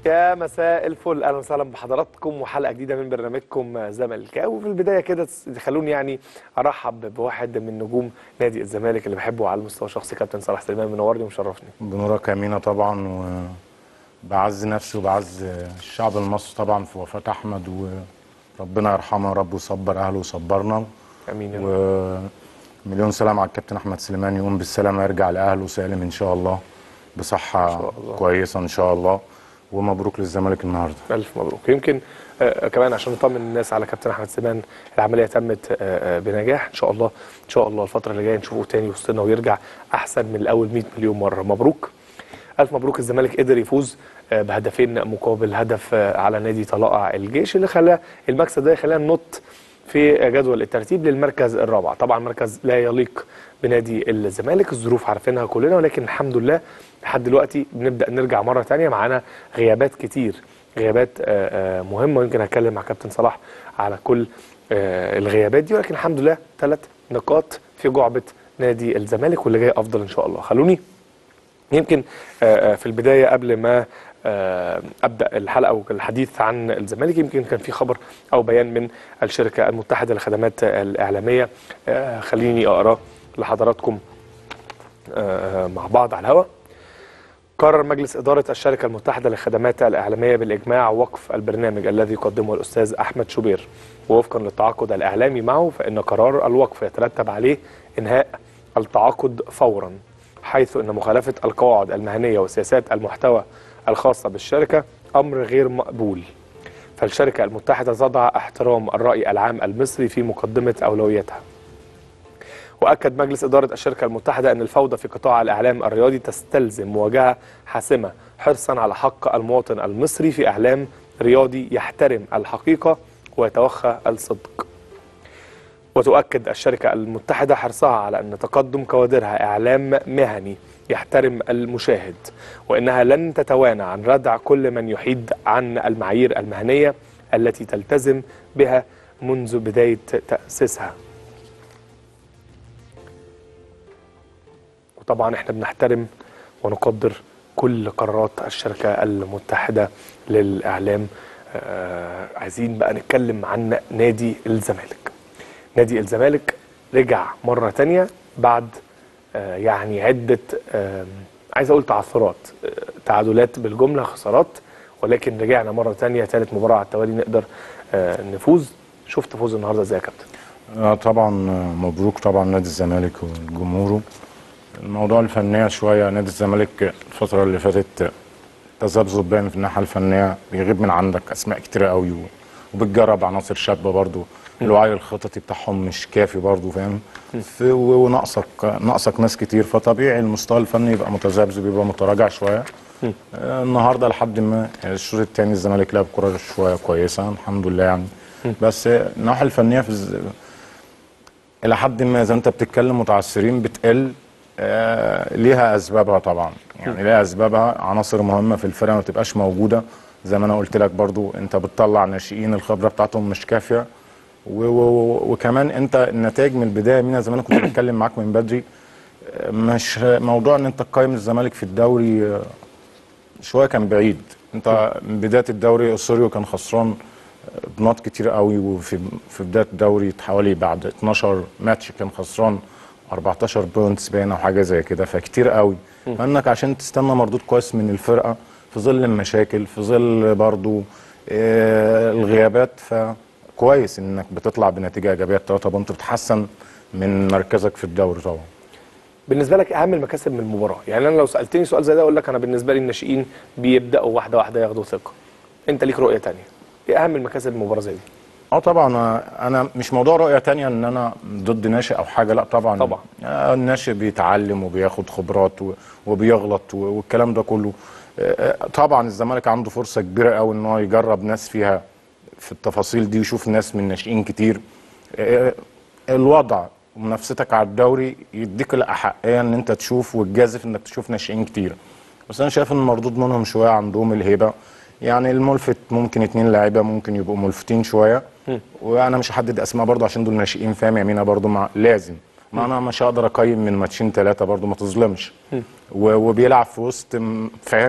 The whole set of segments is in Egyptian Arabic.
يا مساء الفل اهلا وسهلا بحضراتكم وحلقه جديده من برنامجكم زملكاوي وفي البدايه كده خلوني يعني ارحب بواحد من نجوم نادي الزمالك اللي بحبه على المستوى الشخصي كابتن صلاح سليمان منورني ومشرفني بنورك امينه طبعا وبعز نفسي وبعز الشعب المصري طبعا في وفاه احمد وربنا يرحمه يا رب ويصبر اهله ويصبرنا امين يا رب ومليون سلام على الكابتن احمد سليمان يقوم بالسلامه يرجع لاهله سالم ان شاء الله بصحه إن شاء الله. كويسه ان شاء الله ومبروك للزمالك النهارده الف مبروك يمكن آه كمان عشان نطمن الناس على كابتن احمد سليمان العمليه تمت آه آه بنجاح ان شاء الله ان شاء الله الفتره اللي جايه نشوفه تاني وسطنا ويرجع احسن من الاول 100 مليون مره مبروك الف مبروك الزمالك قدر يفوز آه بهدفين مقابل هدف آه على نادي طلائع الجيش اللي خلاه المكسب ده خلاه ننط في جدول الترتيب للمركز الرابع طبعا مركز لا يليق بنادي الزمالك الظروف عارفينها كلنا ولكن الحمد لله لحد دلوقتي بنبدا نرجع مره تانية معانا غيابات كتير غيابات آه، آه، مهمه ويمكن هتكلم مع كابتن صلاح على كل آه، الغيابات دي ولكن الحمد لله ثلاث نقاط في جعبه نادي الزمالك واللي جاي افضل ان شاء الله خلوني يمكن آه، آه، في البدايه قبل ما آه، ابدا الحلقه والحديث عن الزمالك يمكن كان في خبر او بيان من الشركه المتحده للخدمات الاعلاميه آه، خليني اقراه لحضراتكم آه، مع بعض على الهواء قرر مجلس إدارة الشركة المتحدة للخدمات الإعلامية بالإجماع وقف البرنامج الذي يقدمه الأستاذ أحمد شوبير ووفقا للتعاقد الإعلامي معه فإن قرار الوقف يترتب عليه إنهاء التعاقد فورا حيث أن مخالفة القواعد المهنية وسياسات المحتوى الخاصة بالشركة أمر غير مقبول فالشركة المتحدة تضع احترام الرأي العام المصري في مقدمة أولوياتها واكد مجلس اداره الشركه المتحده ان الفوضى في قطاع الاعلام الرياضي تستلزم مواجهه حاسمه حرصا على حق المواطن المصري في اعلام رياضي يحترم الحقيقه ويتوخى الصدق. وتؤكد الشركه المتحده حرصها على ان تقدم كوادرها اعلام مهني يحترم المشاهد وانها لن تتوانى عن ردع كل من يحيد عن المعايير المهنيه التي تلتزم بها منذ بدايه تاسيسها. وطبعا احنا بنحترم ونقدر كل قرارات الشركة المتحدة للإعلام آه عايزين بقى نتكلم عن نادي الزمالك نادي الزمالك رجع مرة تانية بعد آه يعني عدة آه عايز أقول تعثرات آه تعادلات بالجملة خسارات ولكن رجعنا مرة تانية ثالث مباراة على التوالي نقدر آه نفوز شفت فوز النهارده ازاي يا كابتن آه طبعا مبروك طبعا نادي الزمالك وجمهوره الموضوع الفنية شوية نادي الزمالك الفترة اللي فاتت تذبذب باين في الناحية الفنية بيغيب من عندك أسماء كتيرة قوي و- وبتجرب عناصر شابة برضو الوعي الخططي بتاعهم مش كافي برضو فاهم في- و- وناقصك ناقصك ناس كتير فطبيعي المستوى الفني يبقى متذبذب يبقى متراجع شوية آه، النهارده لحد ما الشوط الثاني الزمالك لعب كرة شوية كويسة الحمد لله يعني بس الناحية الفنية في الز... الى حد ما اذا انت بتتكلم متعثرين بتقل آه ليها اسبابها طبعا يعني ليها اسبابها عناصر مهمه في الفرقه ما تبقاش موجوده زي ما انا قلت لك برضو انت بتطلع ناشئين الخبره بتاعتهم مش كافيه و و و وكمان انت النتائج من البدايه مين زي ما انا كنت بتكلم معاك من بدري آه، مش موضوع ان انت تقيم الزمالك في الدوري آه، شويه كان بعيد انت من بدايه الدوري اسوريو كان خسران بنقط كتير قوي وفي في بدايه الدوري حوالي بعد 12 ماتش كان خسران 14 بوينتس باين او حاجه زي كده فكتير قوي فانك عشان تستنى مردود كويس من الفرقه في ظل المشاكل في ظل برضو آه الغيابات فكويس انك بتطلع بنتيجه ايجابيه 3 بونت بتحسن من مركزك في الدوري طبعا بالنسبه لك اهم المكاسب من المباراه يعني انا لو سالتني سؤال زي ده اقول لك انا بالنسبه لي الناشئين بيبداوا واحده واحده ياخدوا ثقه انت ليك رؤيه تانية ايه اهم المكاسب من المباراه زي دي اه طبعا آه، انا مش موضوع رؤيه تانية ان انا ضد ناشئ او حاجه لا طبعا طبعا. آه، الناشئ بيتعلم وبياخد خبرات و- وبيغلط و- والكلام ده كله آه، آه، طبعا الزمالك عنده فرصه كبيره قوي ان هو يجرب ناس فيها في التفاصيل دي ويشوف ناس من ناشئين كتير آه، الوضع ومنافستك على الدوري يديك الاحقيه ان انت تشوف وتجازف انك تشوف ناشئين كتير بس انا شايف ان مردود منهم شويه عندهم الهيبه يعني الملفت ممكن اتنين لعيبه ممكن يبقوا ملفتين شويه وانا مش هحدد اسماء برضه عشان دول ناشئين فاهم يمينه برضه مع لازم ما انا مش هقدر اقيم من ماتشين ثلاثه برضه ما تظلمش و- وبيلعب في وسط م- فاهم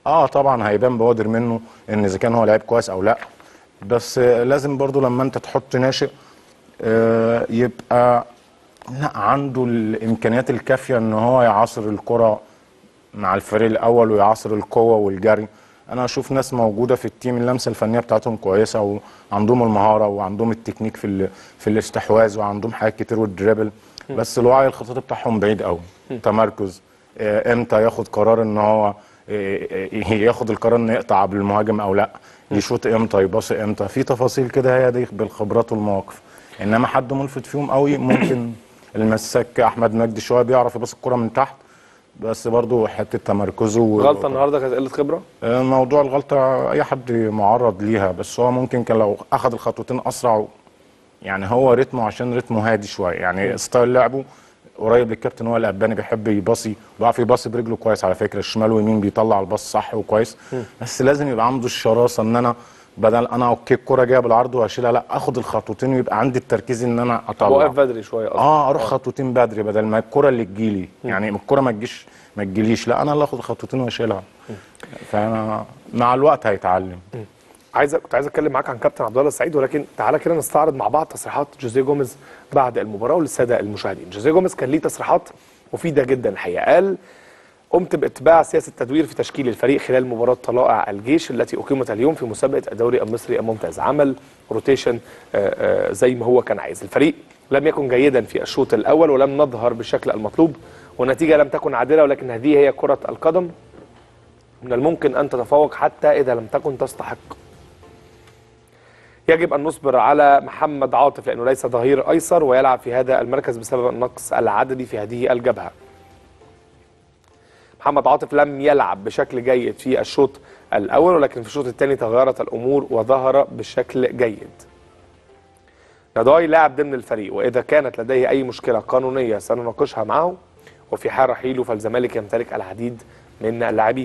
اه طبعا هيبان بوادر منه ان اذا كان هو لعيب كويس او لا بس آه، لازم برضو لما انت تحط ناشئ آه يبقى لا عنده الامكانيات الكافيه ان هو يعاصر الكره مع الفريق الاول ويعاصر القوه والجري انا اشوف ناس موجوده في التيم اللمسه الفنيه بتاعتهم كويسه وعندهم المهاره وعندهم التكنيك في ال... في الاستحواذ وعندهم حاجات كتير والدريبل بس الوعي الخططي بتاعهم بعيد قوي تمركز آه، امتى ياخد قرار ان هو آه، آه، ياخد القرار انه يقطع بالمهاجم او لا يشوط امتى يباصي امتى في تفاصيل كده هي دي بالخبرات والمواقف انما حد ملفت فيهم قوي ممكن المساك احمد مجدي شويه بيعرف يباصي الكره من تحت بس برضو حته تمركزه و- غلطه النهارده كانت قله خبره آه، موضوع الغلطه اي حد معرض ليها بس هو ممكن كان لو اخذ الخطوتين اسرع يعني هو رتمه عشان رتمه هادي شويه يعني ستايل لعبه قريب للكابتن هو الاباني بيحب يباصي بيعرف يباصي برجله كويس على فكره الشمال ويمين بيطلع الباص صح وكويس بس لازم يبقى عنده الشراسه ان انا بدل انا اوكي الكوره جايه بالعرض وهشيلها لا اخد الخطوتين ويبقى عندي التركيز ان انا اطلع واقف بدري شويه اصلا اه اروح خطوتين بدري بدل ما الكره اللي تجيلي يعني الكره ما تجيش ما تجيليش لا انا اللي اخد خطوتين واشيلها فانا مع الوقت هيتعلم عايز كنت عايز اتكلم معاك عن كابتن عبد الله السعيد ولكن تعالى كده نستعرض مع بعض تصريحات جوزيه جوميز بعد المباراه وللساده المشاهدين جوزيه جوميز كان ليه تصريحات مفيده جدا الحقيقه قال قمت باتباع سياسه التدوير في تشكيل الفريق خلال مباراه طلائع الجيش التي اقيمت اليوم في مسابقه الدوري المصري الممتاز عمل روتيشن آه، آه، زي ما هو كان عايز الفريق لم يكن جيدا في الشوط الاول ولم نظهر بالشكل المطلوب والنتيجه لم تكن عادله ولكن هذه هي كره القدم من الممكن ان تتفوق حتى اذا لم تكن تستحق يجب أن نصبر على محمد عاطف لأنه ليس ظهير أيسر ويلعب في هذا المركز بسبب النقص العددي في هذه الجبهة محمد عاطف لم يلعب بشكل جيد في الشوط الأول ولكن في الشوط الثاني تغيرت الأمور وظهر بشكل جيد نداي لاعب ضمن الفريق وإذا كانت لديه أي مشكلة قانونية سنناقشها معه وفي حال رحيله فالزمالك يمتلك العديد من اللاعبين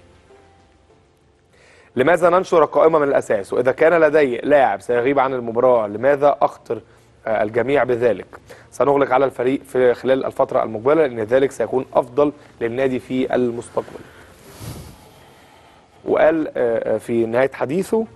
لماذا ننشر القائمة من الأساس وإذا كان لدي لاعب سيغيب عن المباراة لماذا أخطر آه، الجميع بذلك سنغلق على الفريق في خلال الفترة المقبلة لأن ذلك سيكون أفضل للنادي في المستقبل وقال آه، آه، في نهاية حديثه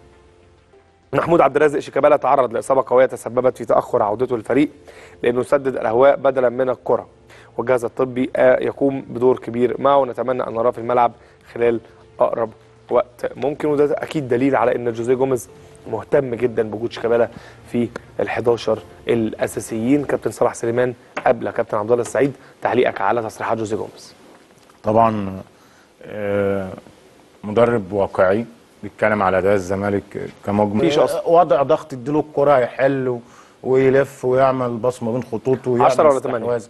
محمود عبد الرازق شيكابالا تعرض لإصابة قوية تسببت في تأخر عودته للفريق لأنه سدد الأهواء بدلا من الكرة والجهاز الطبي آه، يقوم بدور كبير معه ونتمنى أن نراه في الملعب خلال أقرب وقت ممكن وده أكيد دليل على أن جوزيه جوميز مهتم جدا بوجود شيكابالا في ال 11 الأساسيين كابتن صلاح سليمان قبل كابتن عبد الله السعيد تعليقك على تصريحات جوزيه جوميز طبعا آه، مدرب واقعي بيتكلم على اداء الزمالك كمجمل مفيش أصلا. وضع ضغط اديله الكره هيحل و- ويلف ويعمل بصمه بين خطوطه ويعمل 10 ولا تمانية؟ استحواذ.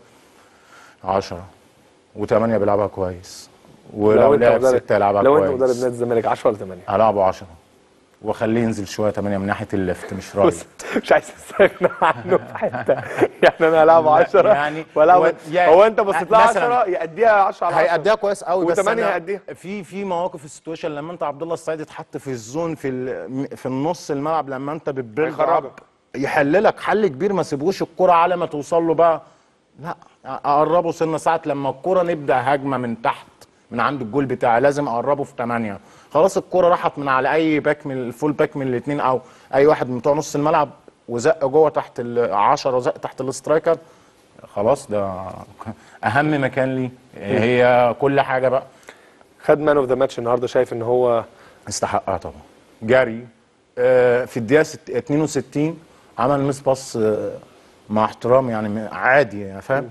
10 وثمانية بيلعبها كويس لو ولو أنت لعب مدرب- ستة يلعبها لو كويس أنت مدرب نادي الزمالك 10 ولا 8 هلعبه 10 واخليه ينزل شويه 8 من ناحيه الليفت مش رايت بص مش عايز استغنى عنه في حته يعني انا هلعب 10 يعني ولا هو- هو, يعني هو انت بصيت لها مثلاً 10 يأديها 10 على 10 هيأديها كويس قوي بس وتمانية أنا هيأديها. في في مواقف السيتويشن لما انت عبد الله السعيد اتحط في الزون في ال- في النص الملعب لما انت بتبرد هيخرجك. يحللك حل كبير ما سيبوش الكرة على ما توصل له بقى لا اقربه سنه ساعه لما الكرة نبدا هجمه من تحت من عند الجول بتاعي لازم اقربه في 8 خلاص الكرة راحت من على اي باك من الفول باك من الاثنين او اي واحد من بتوع نص الملعب وزق جوه تحت ال 10 وزق تحت الاسترايكر خلاص ده اهم مكان لي هي كل حاجه بقى خد مان اوف ذا ماتش النهارده شايف ان هو استحقها طبعا جري آه، في الدقيقه ست- 62 عمل مس باص آه، مع احترام يعني م- عادي يعني فاهم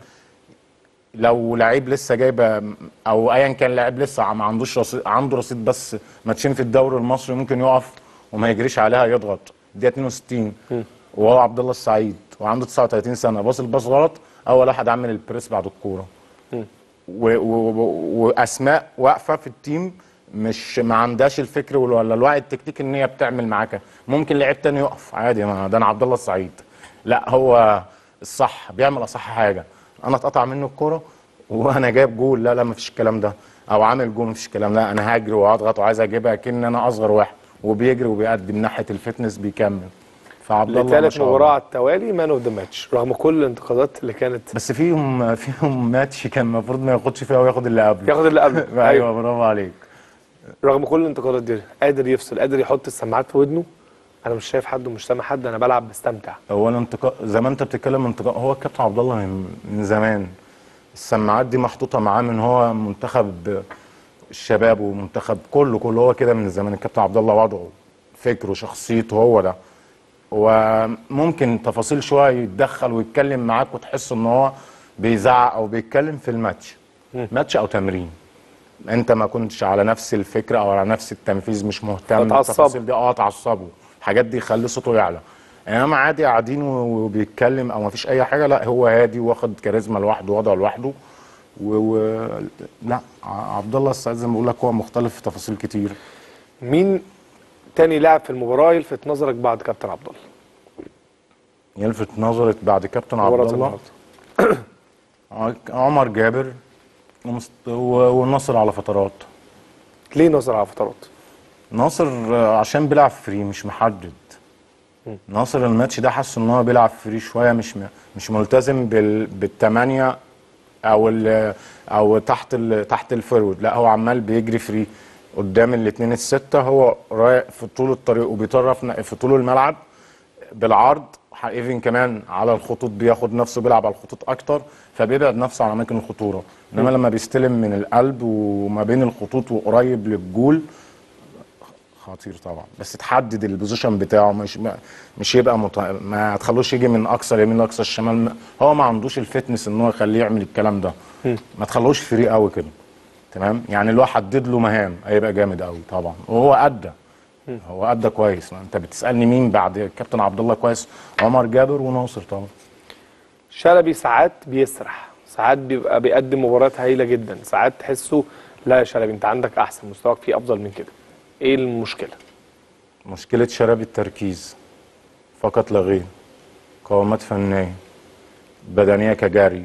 لو لعيب لسه جايبه او ايا كان لعيب لسه ما عندوش رصيد عنده رصيد بس ماتشين في الدوري المصري ممكن يقف وما يجريش عليها يضغط الدقيقه 62 وهو عبد الله السعيد وعنده 39 سنه باص الباص غلط اول واحد عمل البريس بعد الكوره و- و- و- واسماء واقفه في التيم مش ما عندهاش الفكر ولا الوعي التكتيكي ان هي بتعمل معاك ممكن لعيب تاني يقف عادي ما ده انا عبد الله السعيد لا هو الصح بيعمل اصح حاجه انا اتقطع منه الكوره وانا جايب جول لا لا ما فيش الكلام ده او عامل جول ما فيش الكلام ده انا هاجري وهضغط وعايز اجيبها كأن انا اصغر واحد وبيجري وبيأدي من ناحيه الفتنس بيكمل فعبد الله ما لثالث شاء الله. مباراه على التوالي مان اوف ذا ماتش رغم كل الانتقادات اللي كانت بس فيهم فيهم ماتش كان المفروض ما ياخدش فيها وياخد اللي قبله ياخد اللي قبله ايوه برافو عليك رغم كل الانتقادات دي قادر يفصل قادر يحط السماعات في ودنه انا مش شايف حد ومش سامع حد انا بلعب بستمتع هو الانتقاء زي ما انت بتتكلم انتقاء هو الكابتن عبد الله من, من زمان السماعات دي محطوطه معاه من هو منتخب الشباب ومنتخب كله كله هو كده من زمان الكابتن عبد الله وضعه فكره شخصيته هو ده وممكن تفاصيل شويه يتدخل ويتكلم معاك وتحس ان هو بيزعق او بيتكلم في الماتش ماتش او تمرين انت ما كنتش على نفس الفكره او على نفس التنفيذ مش مهتم فتعصبه. بالتفاصيل دي اه تعصبه الحاجات دي يخلي صوته يعلى انما عادي قاعدين وبيتكلم او ما فيش اي حاجه لا هو هادي واخد كاريزما لوحده وضعه لوحده و... و... لا ع- عبد الله السعيد زي ما بقول لك هو مختلف في تفاصيل كتير مين تاني لاعب في المباراه يلفت نظرك بعد كابتن عبد الله يلفت نظرة بعد كابتن عبد مباراة الله النهارده عمر جابر ومست- و- والناصر على فترات ليه نظر على فترات ناصر آه، عشان بيلعب فري مش محدد ناصر الماتش ده حاسس ان هو بيلعب فري شويه مش م- مش ملتزم بال بالثمانيه او ال او تحت ال تحت الفورورد لا هو عمال بيجري فري قدام الاثنين السته هو رايح في طول الطريق وبيطرف ن- في طول الملعب بالعرض ايفن كمان على الخطوط بياخد نفسه بيلعب على الخطوط اكتر فبيبعد نفسه عن اماكن الخطوره انما لما بيستلم من القلب وما بين الخطوط وقريب للجول خطير طبعا بس تحدد البوزيشن بتاعه مش ما مش يبقى مط... ما تخلوش يجي من اقصى اليمين لاقصى الشمال ما- هو ما عندوش الفتنس ان هو يخليه يعمل الكلام ده ما تخلوش فري قوي كده تمام يعني اللي هو حدد له مهام هيبقى جامد قوي طبعا وهو ادى هو ادى كويس انت بتسالني مين بعد كابتن عبد الله كويس عمر جابر وناصر طبعا شلبي ساعات بيسرح ساعات بيبقى بيقدم مباريات هايله جدا ساعات تحسه لا يا شلبي انت عندك احسن مستواك فيه افضل من كده ايه المشكله مشكلة شباب التركيز فقط لا غير قوامات فنية بدنية كجري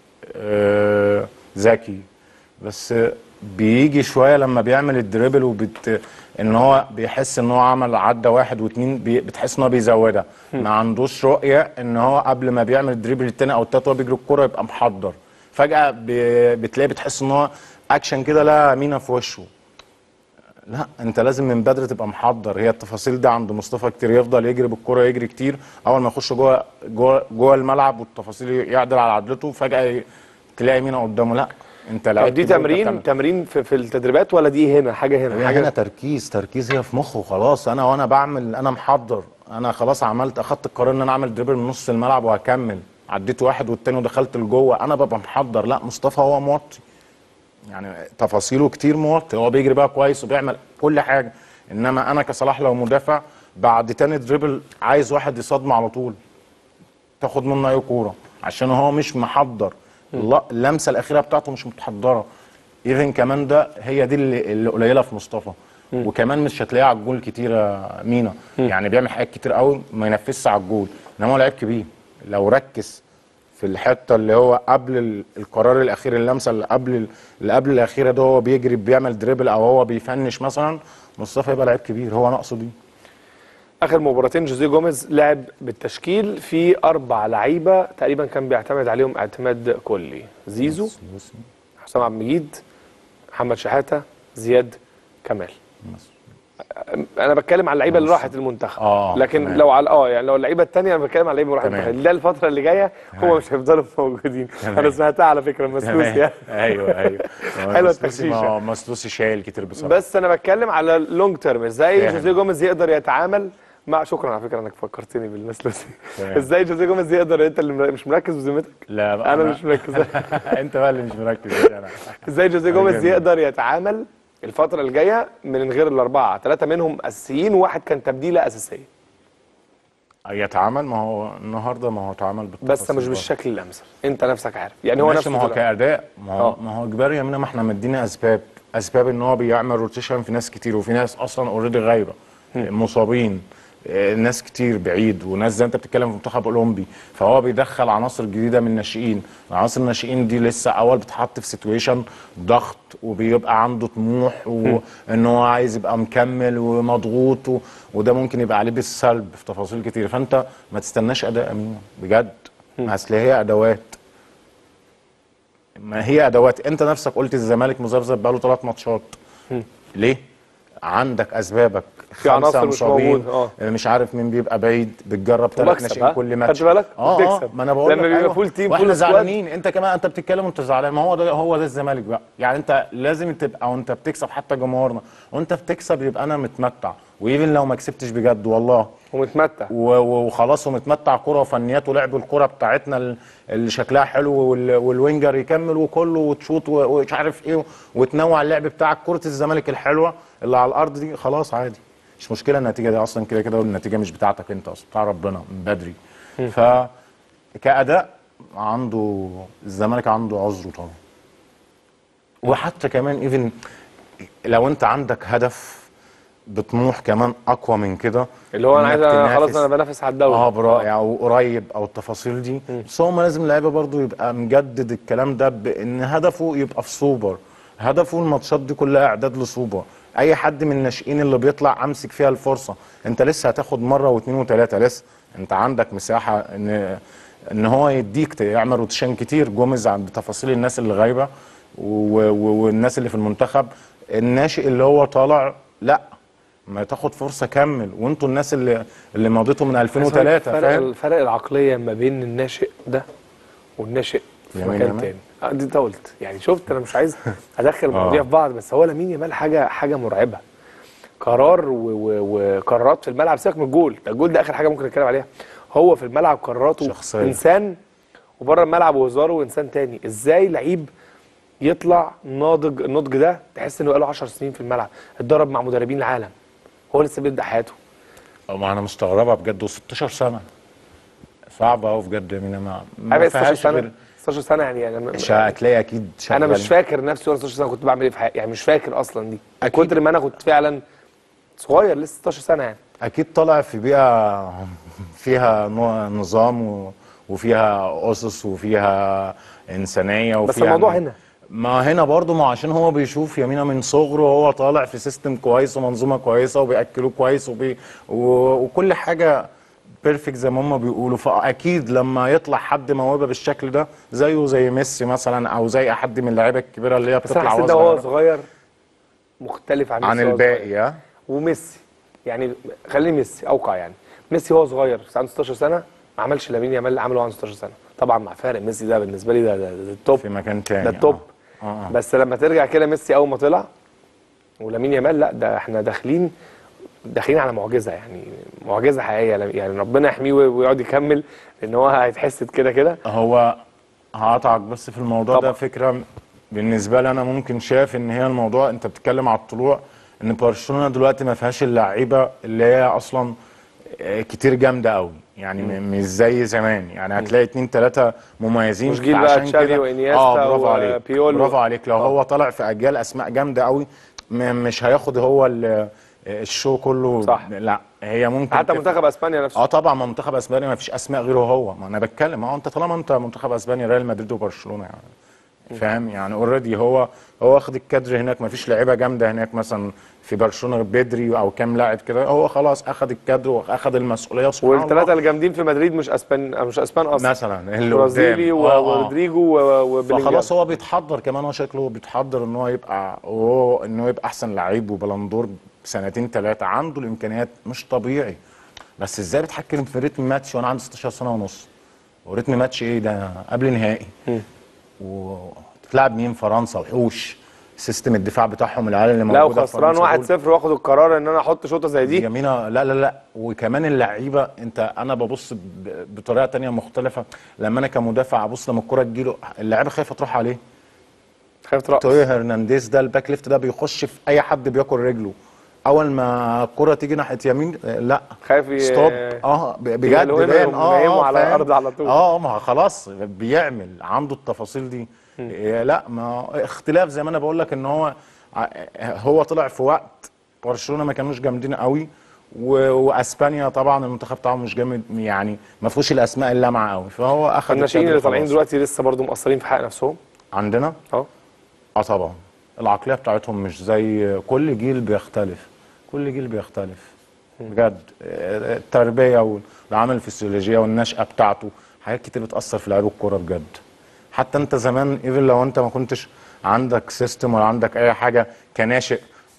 آه، ذكي بس بيجي شوية لما بيعمل الدريبل وبت ان هو بيحس ان هو عمل عدى واحد واتنين بي... بتحس ان هو بيزودها ما عندوش رؤية ان هو قبل ما بيعمل الدريبل التاني او التالت وهو بيجري الكرة يبقى محضر فجأة ب... بتلاقيه بتحس ان هو اكشن كده لا مينا في وشه لا انت لازم من بدري تبقى محضر هي التفاصيل دي عند مصطفى كتير يفضل يجري بالكرة يجري كتير اول ما يخش جوه جوه جوه الملعب والتفاصيل يعدل على عدلته فجاه ي- تلاقي مينا قدامه لا انت لو طيب دي تمرين تمرين في, في التدريبات ولا دي هنا حاجه هنا هي حاجه هنا تركيز تركيز هي في مخه خلاص انا وانا بعمل انا محضر انا خلاص عملت اخدت القرار ان انا اعمل دريبل من نص الملعب وهكمل عديت واحد والتاني ودخلت لجوه انا ببقى محضر لا مصطفى هو موطي يعني تفاصيله كتير موطي هو بيجري بقى كويس وبيعمل كل حاجه انما انا كصلاح لو مدافع بعد تاني دريبل عايز واحد يصادمه على طول تاخد منه اي كوره عشان هو مش محضر الل- اللمسه الاخيره بتاعته مش متحضره ايفن كمان ده هي دي اللي, اللي قليله في مصطفى وكمان مش هتلاقيه على الجول كتير يا مينا يعني بيعمل حاجات كتير قوي ما ينفذش على الجول انما هو لعيب كبير لو ركز في الحته اللي هو قبل ال- القرار الاخير اللمسه اللي قبل ال- اللي قبل الاخيره ده هو بيجري بيعمل دريبل او هو بيفنش مثلا مصطفى يبقى لعيب كبير هو ناقصه دي اخر مباراتين جوزيه جوميز لعب بالتشكيل في اربع لعيبه تقريبا كان بيعتمد عليهم اعتماد كلي زيزو حسام عبد المجيد محمد شحاته زياد كمال انا بتكلم على اللعيبه اللي راحت المنتخب آه، لكن تمام. لو على اه يعني لو اللعيبه الثانيه انا بتكلم على اللعيبه اللي راحت تمام. المنتخب ده الفتره اللي جايه هو مش هيفضلوا موجودين انا سمعتها على فكره مسلوس يعني ايوه ايوه حلوة مسلوسي التخشيشة. ما- مسلوسي شايل كتير بصراحه بس انا بتكلم على لونج تيرم ازاي فاهم. جوزيه جوميز يقدر يتعامل مع شكرا على فكره انك فكرتني بالمسلوسي تمام. ازاي جوزيه جوميز يقدر انت اللي مش مركز بذمتك لا بقى انا مش مركز انت بقى اللي مش مركز مش انا ازاي جوزيه جوميز جميل. يقدر يتعامل الفتره الجايه من غير الاربعه ثلاثه منهم اساسيين وواحد كان تبديله اساسيه يتعامل ما هو النهارده ما هو اتعامل بس بالتفاصيل مش برضه. بالشكل الامثل انت نفسك عارف يعني هو ماشي نفسه ما هو طلع. كاداء ما هو آه. ما هو اجباري يا مينا ما احنا مدينا اسباب اسباب ان هو بيعمل روتيشن في ناس كتير وفي ناس اصلا اوريدي غايبه مصابين آه، ناس كتير بعيد وناس زي انت بتتكلم في منتخب اولمبي فهو بيدخل عناصر جديده من الناشئين عناصر الناشئين دي لسه اول بتحط في سيتويشن ضغط وبيبقى عنده طموح وان هو عايز يبقى مكمل ومضغوط و... وده ممكن يبقى عليه بالسلب في تفاصيل كتير فانت ما تستناش اداء امين بجد اصل هي ادوات ما هي ادوات انت نفسك قلت الزمالك مذبذب بقاله ثلاث ماتشات ليه عندك اسبابك في عناصر خمسة مش مصابين، موجودة، آه. مش عارف مين بيبقى بعيد بتجرب ثلاث وبكسب، ناشئين ها؟ كل ماتش خدت بالك؟ اه اه وبتكسب. ما انا بقول لما لك بيبقى أيوة. فول تيم، واحنا فول سكواد. زعلانين انت كمان انت بتتكلم وانت زعلان ما هو ده هو ده الزمالك بقى يعني انت لازم تبقى وانت بتكسب حتى جمهورنا وانت بتكسب يبقى انا متمتع وايفن لو ما كسبتش بجد والله ومتمتع و- و- وخلاص ومتمتع كرة وفنيات ولعب الكرة بتاعتنا ال- اللي شكلها حلو وال- والوينجر يكمل وكله وتشوط و- ومش عارف ايه وتنوع اللعب بتاعك كرة الزمالك الحلوة اللي على الأرض دي خلاص عادي مش مشكلة النتيجة دي أصلا كده كده النتيجة مش بتاعتك أنت أصلا بتاع ربنا من بدري ف كأداء عنده الزمالك عنده عذره طبعا وحتى كمان ايفن لو انت عندك هدف بطموح كمان اقوى من كده اللي هو انا عايز إنك أنا خلاص تنافس. انا بنافس على الدوري اه برا او قريب او التفاصيل دي بس هو لازم اللعيبه برضو يبقى مجدد الكلام ده بان هدفه يبقى في سوبر هدفه الماتشات دي كلها اعداد لسوبر اي حد من الناشئين اللي بيطلع امسك فيها الفرصه انت لسه هتاخد مره واثنين وثلاثه لسه انت عندك مساحه ان ان هو يديك يعمل روتيشن كتير جوميز عند تفاصيل الناس اللي غايبه و- و- والناس اللي في المنتخب الناشئ اللي هو طالع لا ما تاخد فرصه كمل وانتوا الناس اللي اللي مضيتوا من 2003 فرق فاهم الفرق العقليه ما بين الناشئ ده والناشئ في يمين مكان يامال. تاني آه، دي انت قلت يعني شفت انا مش عايز ادخل المواضيع في بعض بس هو لامين يامال حاجه حاجه مرعبه قرار و- و- وقرارات في الملعب سيبك من الجول ده الجول ده اخر حاجه ممكن نتكلم عليها هو في الملعب قراراته شخصية. انسان وبره الملعب وهزاره انسان تاني ازاي لعيب يطلع ناضج النضج ده تحس انه بقاله 10 سنين في الملعب اتدرب مع مدربين العالم هو لسه بيبدا حياته ما انا مستغربها بجد و16 سنه صعبه قوي بجد مين ما ما عارف 16 فيهاش سنه غير 16 سنه يعني انا مش هتلاقي اكيد انا مش شغال. فاكر نفسي وانا 16 سنه كنت بعمل ايه في حياتي يعني مش فاكر اصلا دي من أكيد. كتر ما انا كنت فعلا صغير لسه 16 سنه يعني اكيد طالع في بيئه فيها نوع- نظام و- وفيها اسس وفيها انسانيه وفيها بس الموضوع هنا. ما هنا برضو ما عشان هو بيشوف يمينة من صغره وهو طالع في سيستم كويس ومنظومه كويسه وبياكلوه كويس وبي و- وكل حاجه بيرفكت زي ما هم بيقولوا فاكيد لما يطلع حد موهبه بالشكل ده زيه زي ميسي مثلا او زي حد من اللعيبه الكبيره اللي هي بس انا بتطلع حسيت وهو ده وهو صغير صغير مختلف عن عن ميسي وهو الباقي صغير. ها وميسي يعني خليني ميسي اوقع يعني ميسي وهو صغير بس عنده 16 سنه ما عملش لامين يامال اللي عمله وهو عنده 16 سنه طبعا مع فارق ميسي ده بالنسبه لي ده, ده, ده التوب في مكان تاني ده التوب آه. آه. بس لما ترجع كده ميسي اول ما طلع ولامين يامال لا ده احنا داخلين داخلين على معجزه يعني معجزه حقيقيه يعني ربنا يحميه ويقعد يكمل لان هو هيتحسد كده كده هو هقطعك بس في الموضوع طبعا. ده فكره بالنسبه لي انا ممكن شايف ان هي الموضوع انت بتتكلم على الطلوع ان برشلونه دلوقتي ما فيهاش اللعيبه اللي هي اصلا آه، كتير جامده قوي يعني م- مش زي زمان يعني هتلاقي اتنين تلاته مميزين مش جيل بقى فعشان تشافي كده- وإنيستا اه برافو عليك وبيولو. برافو عليك لو آه. هو طالع في اجيال اسماء جامده قوي م- مش هياخد هو ال- الشو كله صح. لا هي ممكن حتى تف- منتخب اسبانيا نفسه اه طبعا ما منتخب اسبانيا ما فيش اسماء غيره هو ما انا بتكلم اه انت طالما انت منتخب اسبانيا ريال مدريد وبرشلونه يعني فاهم يعني اوريدي هو هو واخد الكادر هناك ما فيش لعيبه جامده هناك مثلا في برشلونه بدري او كام لاعب كده هو خلاص اخد الكادر واخد المسؤوليه سبحان الله. والثلاثه اللي جامدين في مدريد مش اسبان مش اسبان اصلا مثلا اللي برازيلي قدام. و- آه، آه. ورودريجو و- وبيلينجهام فخلاص هو بيتحضر كمان هو شكله بيتحضر ان هو يبقى هو انه يبقى احسن لعيب وبلندور بسنتين ثلاثه عنده الامكانيات مش طبيعي بس ازاي بتحكم في رتم ماتش وانا عندي 16 سنه ونص ورتم ماتش ايه ده قبل نهائي وتلعب مين فرنسا وحوش سيستم الدفاع بتاعهم العيال اللي لا موجوده في وخسران فرنسا 1-0 دول. واخد القرار ان انا احط شوطه زي دي يمينة لا لا لا وكمان اللعيبه انت انا ببص ب- بطريقه تانية مختلفه لما انا كمدافع ابص لما الكره تجيله اللعيبه خايفه تروح عليه خايف ترقص توي هرنانديز ده الباك ليفت ده بيخش في اي حد بياكل رجله اول ما الكره تيجي ناحيه يمين آه، لا خايف ي- ستوب اه ب- بجد يبقى له هنا باين يقوم نايمه على فاهم؟ الأرض على طول. اه ما خلاص بيعمل عنده التفاصيل دي إيه لا ما اختلاف زي ما انا بقول لك ان هو ع- هو طلع في وقت برشلونه ما كانوش جامدين قوي و- واسبانيا طبعا المنتخب بتاعهم مش جامد يعني ما فيهوش الاسماء اللامعه قوي فهو اخذ الناشئين الكادر اللي طالعين خلاص. دلوقتي لسه برضو مقصرين في حق نفسهم عندنا اه اه طبعا العقليه بتاعتهم مش زي كل جيل بيختلف كل جيل بيختلف بجد آه، التربيه والعمل الفسيولوجيه والنشأه بتاعته حاجات كتير بتأثر في لعيب الكوره بجد حتى انت زمان ايفن لو انت ما كنتش عندك سيستم ولا عندك اي حاجه كناشئ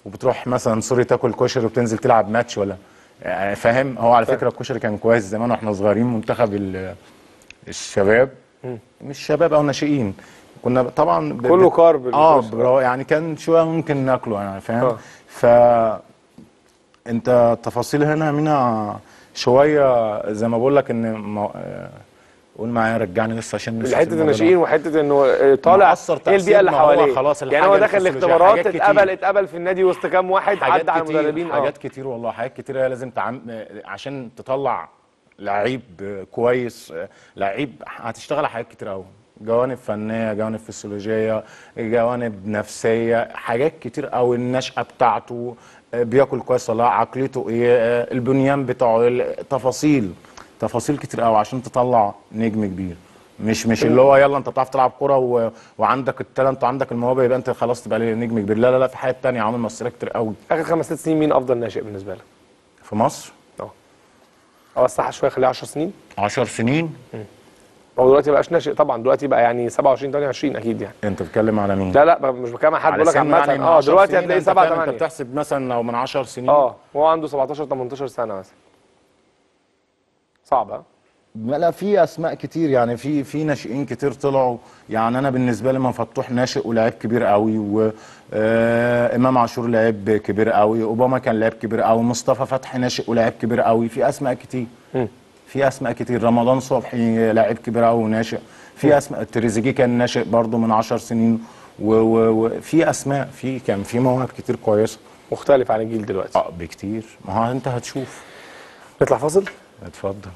وبتروح مثلا سوري تاكل كشري وبتنزل تلعب ماتش ولا يعني فاهم هو على فكره الكشري كان كويس زمان واحنا صغيرين منتخب ال- الشباب مش شباب او ناشئين كنا طبعا ب- كله ب- كارب اه الكشري. برا- يعني كان شويه ممكن ناكله يعني فاهم آه. ف انت التفاصيل هنا منها شويه زي ما بقول لك ان مو... آه، قول معايا رجعني بس عشان نسيت حته الموضوع ده. الناشئين وحته انه آه، طالع مؤثر ايه البيئه اللي تأثير ما هو حواليه خلاص يعني الحاجة هو دخل الفسيولوجية، الاختبارات حاجات كتير. اتقبل اتقبل في النادي وسط كام واحد حاجات عدى على كتير المدربين اه حاجات كتير والله حاجات كتير هي لازم تعم... عشان تطلع لعيب كويس لعيب هتشتغل على حاجات كتير قوي جوانب فنيه جوانب فسيولوجيه جوانب نفسيه حاجات كتير قوي النشأة بتاعته بياكل كويس ولا لا، عقليته ايه البنيان بتاعه تفاصيل تفاصيل كتير قوي عشان تطلع نجم كبير مش مش اللي هو يلا انت بتعرف تلعب كوره و... وعندك التالنت وعندك الموهبه يبقى انت خلاص تبقى نجم كبير لا لا لا في حاجات تانية عوامل مؤثره كتير قوي اخر خمس ست سنين مين افضل ناشئ بالنسبه لك؟ في مصر اه اوسعها شويه خليها 10 سنين 10 سنين هو دلوقتي بقاش ناشئ طبعا دلوقتي بقى يعني 27 28 اكيد يعني انت بتتكلم على مين؟ لا لا مش بكلم عن حد بقول لك سن عامه يعني من اه 10 دلوقتي سنين هتلاقيه انت 7 فاهم؟ انت 8 بتحسب مثلا لو من 10 سنين اه وهو عنده 17 18 سنه مثلا صعب ها؟ ما لا في اسماء كتير يعني في في ناشئين كتير طلعوا يعني انا بالنسبه لي مفتوح ناشئ ولاعيب كبير قوي وامام عاشور لاعب كبير قوي اوباما كان لاعب كبير قوي مصطفى فتحي ناشئ ولاعب كبير قوي في اسماء كتير مم. في اسماء كتير رمضان صبحي لاعب كبير قوي وناشئ في اسماء تريزيجيه كان ناشئ برضه من 10 سنين و- و- وفي اسماء في كان في مواهب كتير كويسه مختلف عن الجيل دلوقتي اه بكتير ما هو انت هتشوف نطلع فاصل اتفضل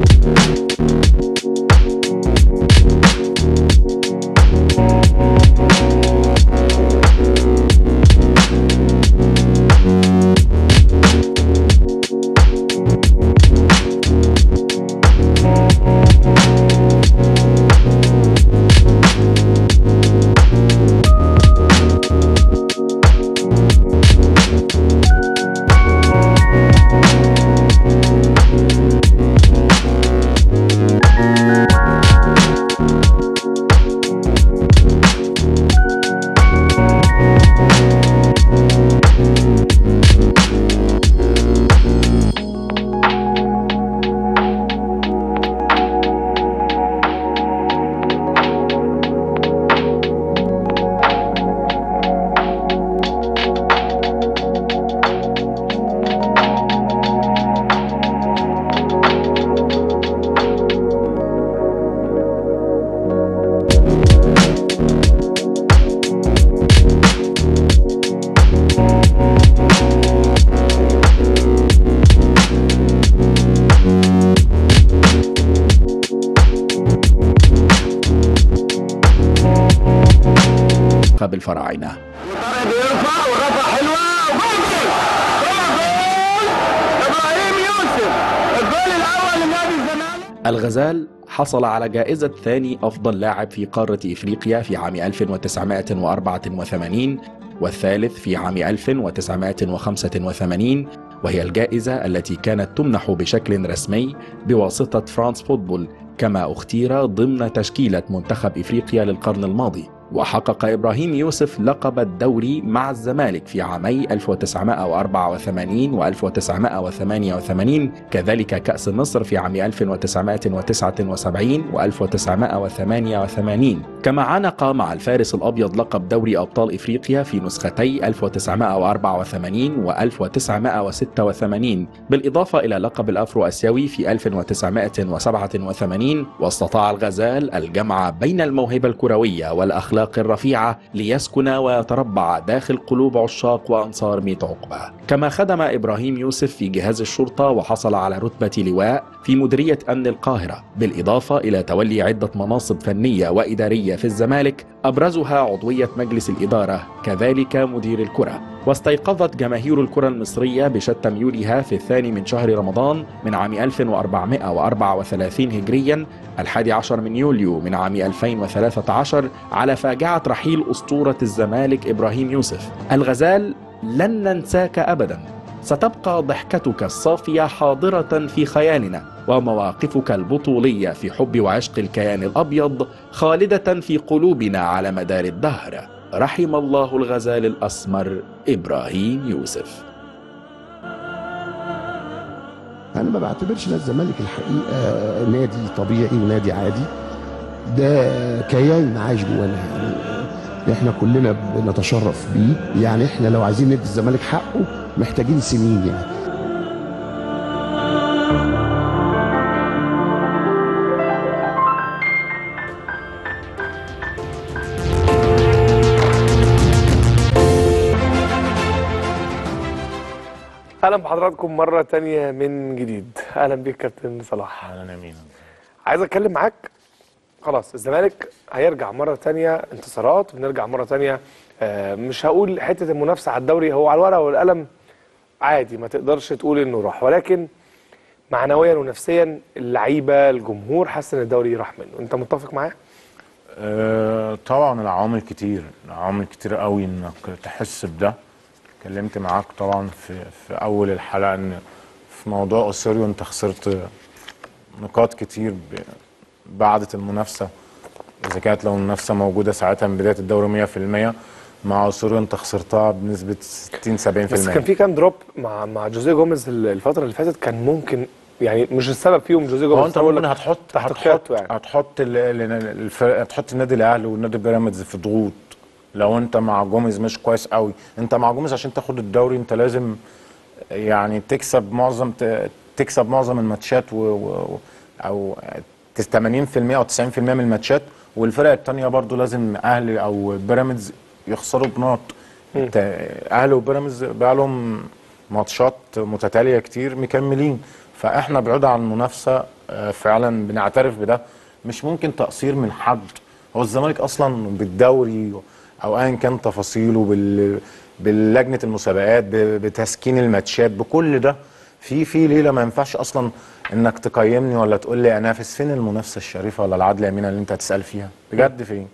منتخب الفراعنه طارق بيرفع ورفع حلوه وجول جول ابراهيم يوسف الجول الاول لنادي الزمالك الغزال حصل على جائزة ثاني أفضل لاعب في قارة إفريقيا في عام 1984 والثالث في عام 1985 وهي الجائزة التي كانت تمنح بشكل رسمي بواسطة فرانس فوتبول كما اختير ضمن تشكيلة منتخب إفريقيا للقرن الماضي وحقق إبراهيم يوسف لقب الدوري مع الزمالك في عامي 1984 و 1988 كذلك كأس مصر في عام 1979 و 1988 كما عانق مع الفارس الأبيض لقب دوري أبطال إفريقيا في نسختي 1984 و 1986 بالإضافة إلى لقب الأفرو أسيوي في 1987 واستطاع الغزال الجمع بين الموهبة الكروية والأخلاق الرفيعة ليسكن ويتربع داخل قلوب عشاق وأنصار ميت عقبة كما خدم إبراهيم يوسف في جهاز الشرطة وحصل على رتبة لواء في مديرية أمن القاهرة بالإضافة إلى تولي عدة مناصب فنية وإدارية في الزمالك أبرزها عضوية مجلس الإدارة كذلك مدير الكرة واستيقظت جماهير الكرة المصرية بشتى ميولها في الثاني من شهر رمضان من عام 1434 هجريا الحادي عشر من يوليو من عام 2013 على فاجعة رحيل أسطورة الزمالك إبراهيم يوسف الغزال لن ننساك أبدا ستبقى ضحكتك الصافية حاضرة في خيالنا ومواقفك البطولية في حب وعشق الكيان الأبيض خالدة في قلوبنا على مدار الدهر رحم الله الغزال الأسمر إبراهيم يوسف انا ما بعتبرش نادي الزمالك الحقيقه نادي طبيعي ونادي عادي ده كيان عايش جوانا يعني احنا كلنا بنتشرف بيه يعني احنا لو عايزين ندي الزمالك حقه محتاجين سنين يعني اهلا بحضراتكم مره تانية من جديد اهلا بيك كابتن صلاح اهلا امين عايز اتكلم معاك خلاص الزمالك هيرجع مره تانية انتصارات بنرجع مره تانية آه، مش هقول حته المنافسه على الدوري هو على الورقه والقلم عادي ما تقدرش تقول انه راح ولكن معنويا ونفسيا اللعيبه الجمهور حاسس ان الدوري راح منه انت متفق معايا آه، طبعا العوامل كتير العوامل كتير قوي انك تحس بده اتكلمت معاك طبعا في في اول الحلقه ان في موضوع اوسيريو انت خسرت نقاط كتير ب- بعدت المنافسه اذا كانت لو المنافسه موجوده ساعتها من بدايه الدوري 100% مع اوسيريو انت خسرتها بنسبه 60 70% بس كان في كام دروب مع مع جوزيه جوميز الفتره اللي فاتت كان ممكن يعني مش السبب فيهم جوزيه جوميز هو انت أنا بقول ممكن لك هتحط تحت هتحط قيادته يعني. هتحط ال- ال- الفرق هتحط النادي الاهلي والنادي بيراميدز في ضغوط لو انت مع جوميز مش كويس قوي انت مع جوميز عشان تاخد الدوري انت لازم يعني تكسب معظم ت- تكسب معظم الماتشات و, و او 80% او 90% من الماتشات والفرق التانية برضو لازم اهلي او بيراميدز يخسروا بنقط انت اهلي وبيراميدز بقى لهم ماتشات متتاليه كتير مكملين فاحنا بعيد عن المنافسه آه، فعلا بنعترف بده مش ممكن تقصير من حد هو الزمالك اصلا بالدوري او ايا كان تفاصيله بال بلجنه المسابقات ب- بتسكين الماتشات بكل ده في في ليله ما ينفعش اصلا انك تقيمني ولا تقول لي انافس فين المنافسه الشريفه ولا العادله يمين اللي انت هتسال فيها بجد فين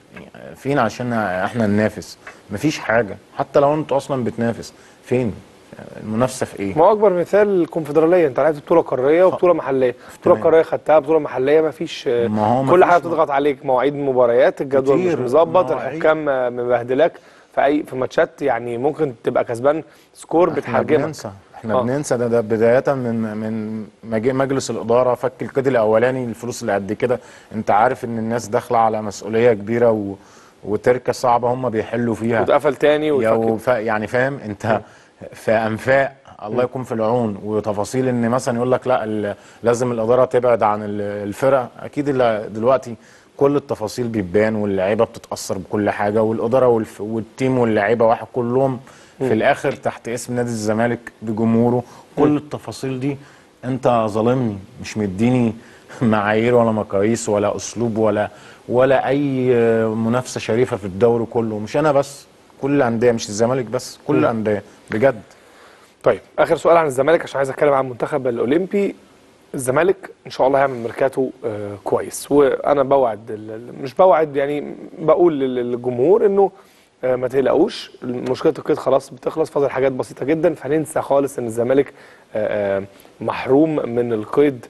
فين عشان احنا ننافس مفيش حاجه حتى لو انت اصلا بتنافس فين المنافسه في ايه ما هو اكبر مثال الكونفدراليه انت لعبت بطوله قاريه وبطوله محليه بطوله تمام. قاريه خدتها بطوله محليه ما فيش ما هو كل مفيش حاجه م- بتضغط عليك مواعيد مباريات الجدول مش كتير مظبط مواعيد. الحكام آه، مبهدلاك في اي في ماتشات يعني ممكن تبقى كسبان سكور احنا بتحجمك بننسى احنا آه. آه. بننسى ده, ده بدايه من من مج- مجلس الاداره فك القيد الاولاني الفلوس اللي قد كده انت عارف ان الناس داخله على مسؤوليه كبيره و وتركه صعبه هم بيحلوا فيها واتقفل تاني يا واتفك وف... يعني فاهم انت في انفاق الله يكون في العون وتفاصيل ان مثلا يقول لك لا ال... لازم الاداره تبعد عن ال- الفرق اكيد اللي دلوقتي كل التفاصيل بتبان واللعيبه بتتاثر بكل حاجه والاداره والف... والتيم واللعيبه واحد كلهم في الاخر تحت اسم نادي الزمالك بجمهوره كل التفاصيل دي انت ظالمني مش مديني معايير ولا مقاييس ولا اسلوب ولا ولا اي منافسه شريفه في الدوري كله مش انا بس كل الانديه مش الزمالك بس كل الانديه بجد طيب اخر سؤال عن الزمالك عشان عايز اتكلم عن المنتخب الاولمبي الزمالك ان شاء الله هيعمل ميركاتو آه كويس وانا بوعد ال- ال- مش بوعد يعني بقول لل- للجمهور انه آه ما تقلقوش مشكله القيد خلاص بتخلص فاضل حاجات بسيطه جدا فننسى خالص ان الزمالك آه آه محروم من القيد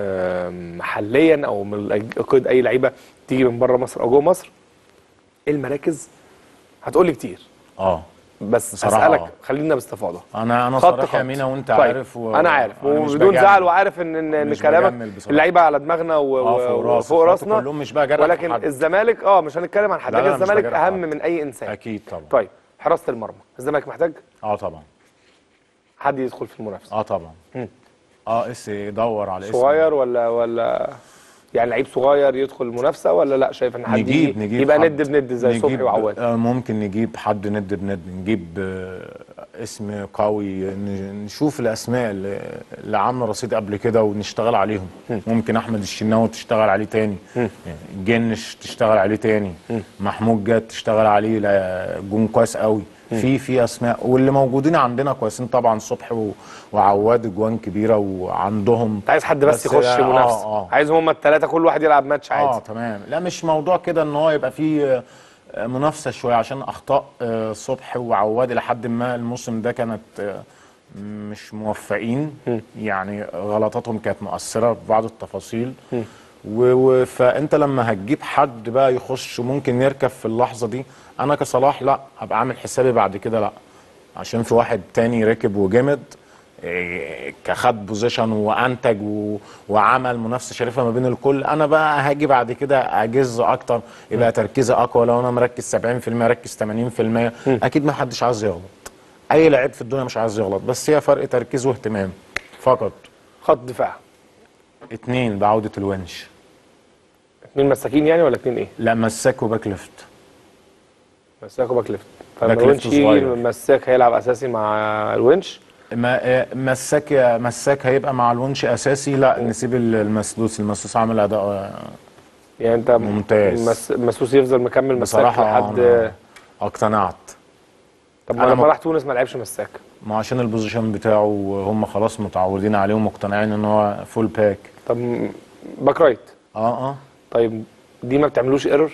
آه محليا او من الأج- قيد اي لعيبه تيجي من بره مصر او جوه مصر المراكز هتقول لي كتير اه بس بصراحة اسالك آه. خلينا باستفاضه انا انا خط صريح خط يا مينا وانت طيب. عارف و... انا عارف أنا مش وبدون بجامل. زعل وعارف ان ان, إن مش كلامك بجامل بصراحة. اللعيبه على دماغنا و- آه، فوق و- راسي. وفوق خط راسنا كلهم مش بقى جرح ولكن حد. الزمالك اه مش هنتكلم عن حد لا، لكن لا، مش الزمالك بجرح اهم حد. من اي انسان اكيد طبعا طيب حراسه المرمى الزمالك محتاج اه طبعا حد يدخل في المنافسه اه طبعا مم. اه اس يدور على اسم صغير ولا ولا يعني لعيب صغير يدخل المنافسه ولا لا شايف ان حد نجيب يجي نجيب يبقى حد. ند بند زي نجيب- صبحي وعواد آه ممكن نجيب حد ند بند نجيب آه اسم قوي ن- نشوف الاسماء اللي, اللي عامله رصيد قبل كده ونشتغل عليهم ممكن احمد الشناوي تشتغل عليه تاني يعني جنش تشتغل عليه تاني محمود جاد تشتغل عليه لا، جون كويس قوي في في اسماء واللي موجودين عندنا كويسين طبعا صبحي و- وعواد اجوان كبيره وعندهم انت عايز حد بس, يخش آه، منافسه آه. عايزهم هم الثلاثه كل واحد يلعب ماتش عادي اه تمام لا مش موضوع كده ان هو يبقى فيه آه، منافسه شويه عشان اخطاء آه، صبحي وعواد لحد ما الموسم ده كانت آه، مش موفقين يعني غلطاتهم كانت مؤثره في بعض التفاصيل و... و... فانت لما هتجيب حد بقى يخش وممكن يركب في اللحظه دي انا كصلاح لا هبقى عامل حسابي بعد كده لا عشان في واحد تاني ركب وجمد إيه، كخد بوزيشن وانتج و... وعمل منافسه شريفه ما بين الكل انا بقى هاجي بعد كده اجز اكتر يبقى تركيزي اقوى لو انا مركز 70% اركز 80% اكيد ما حدش عايز يغلط اي لعيب في الدنيا مش عايز يغلط بس هي فرق تركيز واهتمام فقط خط دفاع اتنين بعودة الونش اتنين مساكين يعني ولا اتنين ايه؟ لا مساك وباك ليفت مساك وباك ليفت باك فلما ليفت الونش يجي صغير. مساك هيلعب اساسي مع الونش ما آه، مساك مساك هيبقى مع الونش اساسي لا نسيب ال- المسدوس المسدوس عامل اداء آه، يعني انت ممتاز. مس... مسوس يفضل مكمل مساك بصراحه لحد أنا اقتنعت طب ما أنا لما م- راح تونس ما لعبش مساك ما عشان البوزيشن بتاعه هم خلاص متعودين عليه ومقتنعين ان هو فول باك طب م- باك رايت اه اه طيب دي ما بتعملوش ايرور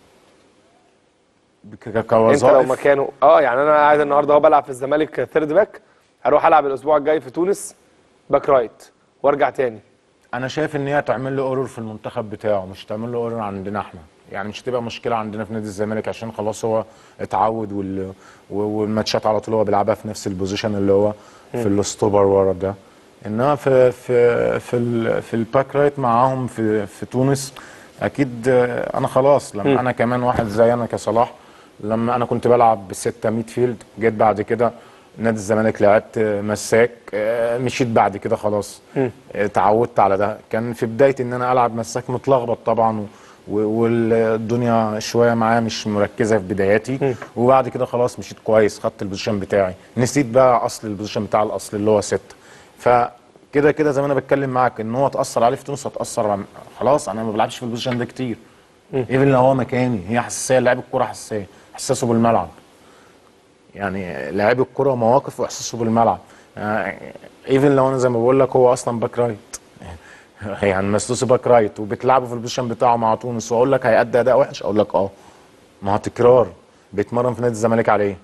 ك- ك- انت كوظائف لو مكانه اه يعني انا قاعد النهارده اهو بلعب في الزمالك ثيرد باك هروح العب الاسبوع الجاي في تونس باك رايت وارجع تاني انا شايف ان هي تعمل له اورور في المنتخب بتاعه مش تعمل له اورور عندنا احنا يعني مش هتبقى مشكله عندنا في نادي الزمالك عشان خلاص هو اتعود وال... و- والماتشات على طول هو بيلعبها في نفس البوزيشن اللي هو في الاستوبر ورا ده انما في في في ال... في الباك رايت معاهم في في تونس اكيد آه، انا خلاص لما انا كمان واحد زي انا كصلاح لما انا كنت بلعب بستة ميد فيلد جيت بعد كده نادي الزمالك لعبت مساك آه، مشيت بعد كده خلاص اتعودت على ده كان في بدايه ان انا العب مساك متلخبط طبعا و- و- والدنيا شويه معايا مش مركزه في بداياتي وبعد كده خلاص مشيت كويس خدت البوزيشن بتاعي نسيت بقى اصل البوزيشن بتاع الاصل اللي هو ستة فكده كده زي ما انا بتكلم معاك ان هو اتاثر عليه في تونس هتاثر عن- خلاص انا ما بلعبش في البوزيشن ده كتير ايفن لو هو مكاني هي حساسيه لعيب الكوره حساسيه احساسه بالملعب يعني لاعب الكرة مواقف واحساسه بالملعب ايفن لو انا زي ما بقول لك هو اصلا باك رايت يعني مسلوسي باك رايت وبتلعبه في البوزيشن بتاعه مع تونس واقول لك هيأدي اداء وحش اقول لك اه ما هو تكرار بيتمرن في نادي الزمالك على ايه؟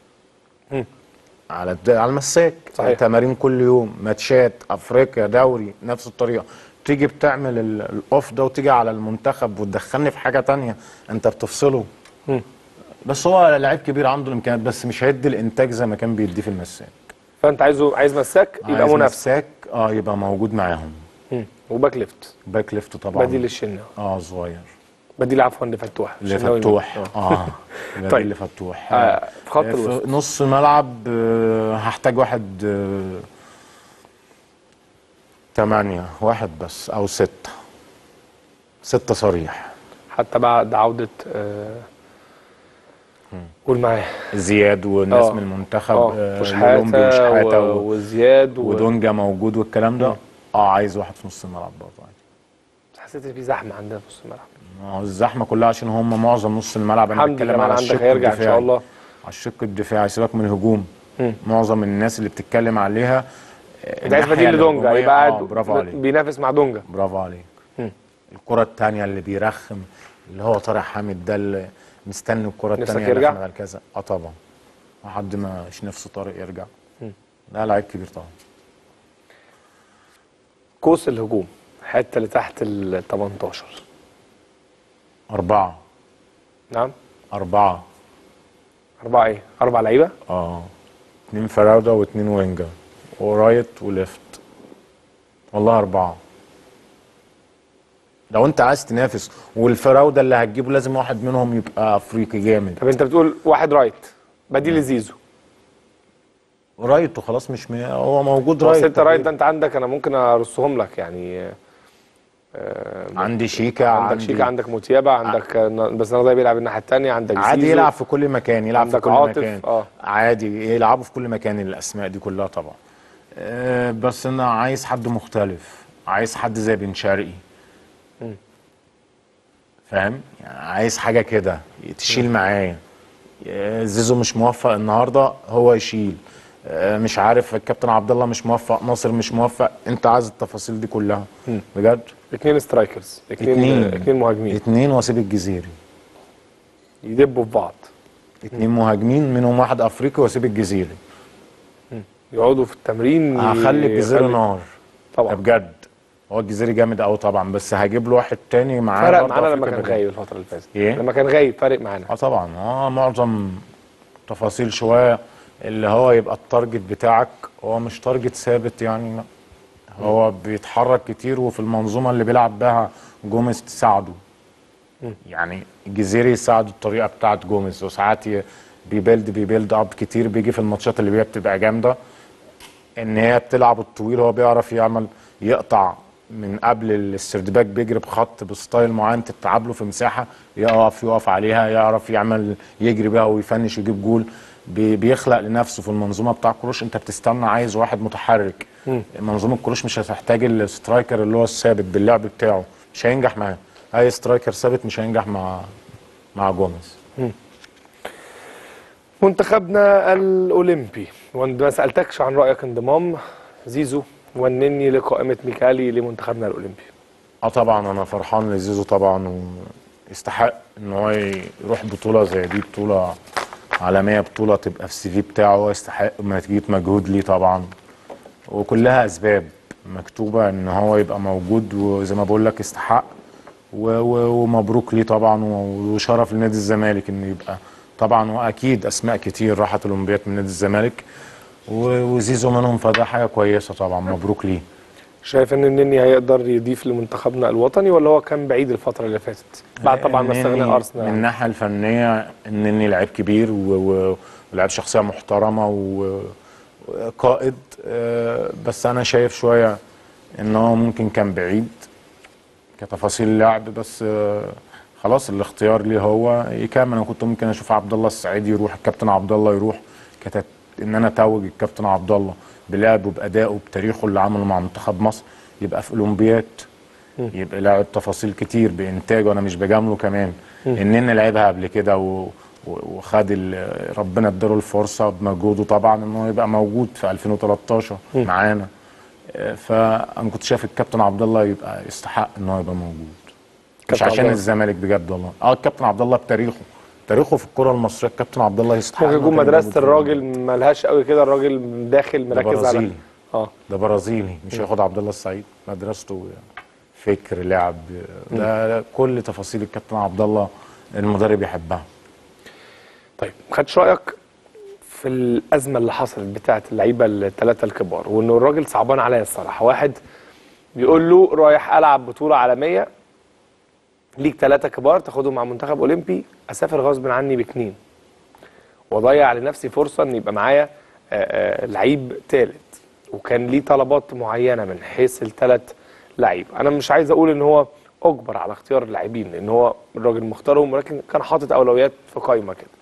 على الد- على المساك صحيح. تمارين كل يوم ماتشات افريقيا دوري نفس الطريقه تيجي بتعمل ال- الاوف ده وتيجي على المنتخب وتدخلني في حاجه تانية انت بتفصله بس هو لعيب كبير عنده الامكانيات بس مش هيدي الانتاج زي ما كان بيديه في المساك فانت عايزه عايز مساك يبقى عايز منافس مساك اه يبقى موجود معاهم مم. وباك ليفت باك ليفت طبعا بديل للشناوي اه صغير بديل عفوا لفتوح الشناوي لفتوح مين؟ اه بديل طيب. لفتوح آه، في خط آه، الوسط. في نص الملعب آه، هحتاج واحد آه، تمانية واحد بس او ستة ستة صريح حتى بعد عودة آه، قول معايا زياد والناس آه. من المنتخب اه آه، وشحاتة لولومبي وشحاتة و- و- وزياد و... ودونجا موجود والكلام ده مم. اه عايز واحد في نص الملعب برضه عادي حسيت ان في زحمه عندنا في نص الملعب ما هو الزحمه كلها عشان هم معظم نص الملعب انا حمدي بتكلم كمان على عندك الشق هيرجع ان الدفاعي شاء الله على الشق الدفاعي سيبك من الهجوم مم. معظم الناس اللي بتتكلم عليها آه، انت عايز الناحية بديل لدونجا الهجومية، يبقى آه قاعد برافو عليك بينافس مع دونجا برافو عليك مم. الكره الثانيه اللي بيرخم اللي هو طارق حامد ده اللي مستني الكره نفسك الثانيه يرجع؟ على كذا اه طبعا لحد ما مش نفسه طارق يرجع لا لعيب كبير طبعا قوس الهجوم الحته اللي تحت ال 18 اربعه نعم اربعه اربعه ايه؟ اربع لعيبه اه اتنين فراوده واتنين وينجر ورايت وليفت والله اربعه لو انت عايز تنافس والفراوده اللي هتجيبه لازم واحد منهم يبقى افريقي جامد طب انت بتقول واحد رايت بديل لزيزو رايت وخلاص مش مي... هو موجود بس رايت انت رايت ده انت عندك انا ممكن ارصهم لك يعني آه، عندي شيكا عندك عندي شيكا عندك موتيابا عندك بس انا بيلعب الناحيه الثانيه عندك عادي زيزو. يلعب في كل مكان يلعب في عندك كل عاطف، مكان اه. عادي يلعبوا في كل مكان الاسماء دي كلها طبعا أه بس انا عايز حد مختلف عايز حد زي بن شرقي فاهم يعني عايز حاجه كده تشيل معايا آه، زيزو مش موفق النهارده هو يشيل آه، مش عارف الكابتن عبد الله مش موفق ناصر مش موفق انت عايز التفاصيل دي كلها بجد اثنين سترايكرز اثنين اتنين. اثنين مهاجمين اتنين واسيب الجزيري يدبوا في بعض اتنين مهاجمين منهم واحد افريقي واسيب الجزيري يقعدوا في التمرين هخلي الجزيرة يخلي- نار ده طبعا بجد هو الجزيري جامد قوي طبعا بس هجيب له واحد تاني معاه فرق برضه معانا على لما فكرة كان بديل. غايب الفتره اللي فاتت إيه؟ لما كان غايب فارق معانا اه طبعا اه معظم تفاصيل شويه اللي هو يبقى التارجت بتاعك هو مش تارجت ثابت يعني لا هو بيتحرك كتير وفي المنظومه اللي بيلعب بها جوميز تساعده يعني الجزيري يساعده الطريقه بتاعت جوميز وساعات ي- بيبيلد بيبيلد اب كتير بيجي في الماتشات اللي هي بتبقى جامده ان هي بتلعب الطويل هو بيعرف يعمل يقطع من قبل السردباك بيجري بخط بستايل معين تتعب له في مساحه يقف يقف عليها يعرف يعمل يجري بيها ويفنش ويجيب جول بي- بيخلق لنفسه في المنظومه بتاع كروش انت بتستنى عايز واحد متحرك منظومه كروش مش هتحتاج السترايكر اللي هو الثابت باللعب بتاعه مش هينجح معاه اي سترايكر ثابت مش هينجح مع مع جوميز منتخبنا الاولمبي وما سالتكش عن رايك انضمام زيزو والنني لقائمه ميكالي لمنتخبنا الاولمبي اه طبعا انا فرحان لزيزو طبعا ويستحق ان هو يروح بطوله زي دي بطوله عالميه بطوله تبقى في السي في بتاعه هو يستحق نتيجه مجهود ليه طبعا وكلها اسباب مكتوبه ان هو يبقى موجود وزي ما بقول لك يستحق و- و- ومبروك ليه طبعا و- وشرف لنادي الزمالك انه يبقى طبعا واكيد اسماء كتير راحت الاولمبياد من نادي الزمالك و- وزيزو منهم فده حاجه كويسه طبعا مبروك ليه شايف ان النني هيقدر يضيف لمنتخبنا الوطني ولا هو كان بعيد الفتره اللي فاتت بعد طبعا ما استغنى النني من ارسنال الناحيه الفنيه النني لعيب كبير و- و- ولعيب شخصيه محترمه و- وقائد آه، بس انا شايف شويه ان هو ممكن كان بعيد كتفاصيل لعب بس آه، خلاص الاختيار ليه هو يكمل انا كنت ممكن اشوف عبد الله السعيد يروح الكابتن عبد الله يروح كانت ان انا اتوج الكابتن عبد الله بلعبه بادائه بتاريخه اللي عمله مع منتخب مصر يبقى في اولمبياد يبقى لاعب تفاصيل كتير بانتاجه انا مش بجامله كمان اننا لعبها قبل كده و... و- وخد ال- ربنا اداله الفرصه بمجهوده طبعا ان هو يبقى موجود في 2013 معانا آه، فانا كنت شايف الكابتن عبد الله يبقى يستحق ان هو يبقى موجود مش كابتن عبد عشان الله. الزمالك بجد والله اه الكابتن عبد الله بتاريخه تاريخه في الكره المصريه الكابتن عبد الله يستحق ممكن إن هو يكون كان مدرسه موجود في الراجل ملهاش قوي كده الراجل داخل ده مركز على برازيلي اه ده برازيلي مش هياخد عبد الله السعيد مدرسته فكر لعب ده كل تفاصيل الكابتن عبد الله المدرب يحبها طيب خدش رايك في الازمه اللي حصلت بتاعه اللعيبه الثلاثه الكبار وانه الراجل صعبان عليا الصراحه واحد بيقول له رايح العب بطوله عالميه ليك ثلاثه كبار تاخدهم مع منتخب اولمبي اسافر غصب عني بكنين واضيع لنفسي فرصه ان يبقى معايا آه، آه، لعيب ثالث وكان ليه طلبات معينه من حيث الثلاث لعيب انا مش عايز اقول ان هو اجبر على اختيار اللاعبين لان هو الراجل مختارهم ولكن كان حاطط اولويات في قائمه كده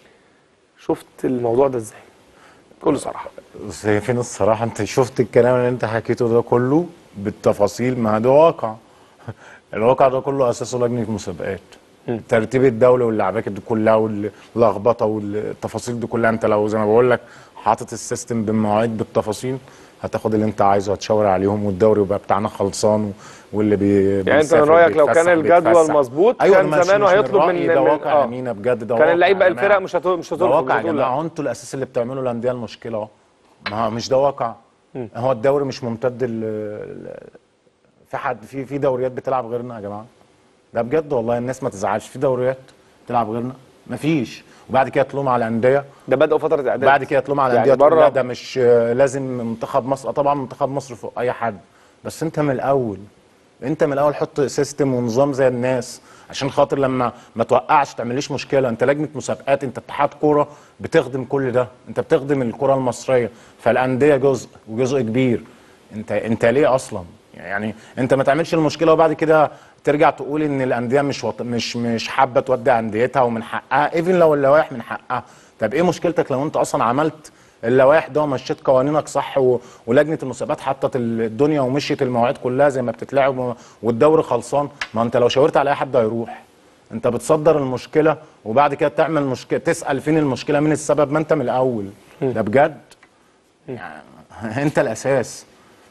شفت الموضوع ده ازاي بكل صراحه بس هي فين الصراحه انت شفت الكلام اللي انت حكيته ده كله بالتفاصيل ما ده واقع الواقع ده كله اساسه لجنه مسابقات الترتيب الدولي واللعبات دي كلها واللخبطه والتفاصيل دي كلها انت لو زي ما بقول لك حاطط السيستم بالمواعيد بالتفاصيل هتاخد اللي انت عايزه هتشاور عليهم والدوري يبقى بتاعنا خلصان واللي بي يعني انت من بيسافر رايك لو بيتفسح كان الجدول بيتفسح. مظبوط أيوة كان مش- زمانه مش من هيطلب رأيي، من ده من- واقع آه. يا مينا بجد ده كان واقع اللعيبه يا الفرق جماعة. مش هتو... مش ده هترفض واقع يا البطولة. جماعه انتوا الاساس اللي بتعملوا الانديه المشكله اهو ما هو مش ده واقع هو الدوري مش ممتد ال- ال- في حد في في دوريات بتلعب غيرنا يا جماعه ده بجد والله الناس ما تزعلش في دوريات بتلعب غيرنا مفيش وبعد كده تلوم على الانديه ده بدأوا فتره اعداد بعد كده تلوم على يعني الانديه تقول لا بره ده مش آه، لازم منتخب مصر آه طبعا منتخب مصر فوق اي حد بس انت من الاول انت من الاول حط سيستم ونظام زي الناس عشان خاطر لما ما توقعش تعمليش مشكله انت لجنه مسابقات انت اتحاد كوره بتخدم كل ده انت بتخدم الكره المصريه فالانديه جزء وجزء كبير انت انت ليه اصلا يعني انت ما تعملش المشكله وبعد كده ترجع تقول ان الانديه مش وط... مش مش حابه تودي انديتها ومن حقها ايفن لو اللوائح من حقها طب ايه مشكلتك لو انت اصلا عملت اللوائح ده ومشيت قوانينك صح و... ولجنه المسابقات حطت الدنيا ومشيت المواعيد كلها زي ما بتتلعب و... والدوري خلصان ما انت لو شاورت على اي حد هيروح انت بتصدر المشكله وبعد كده تعمل مشكله تسال فين المشكله من السبب ما انت من الاول ده بجد يعني انت الاساس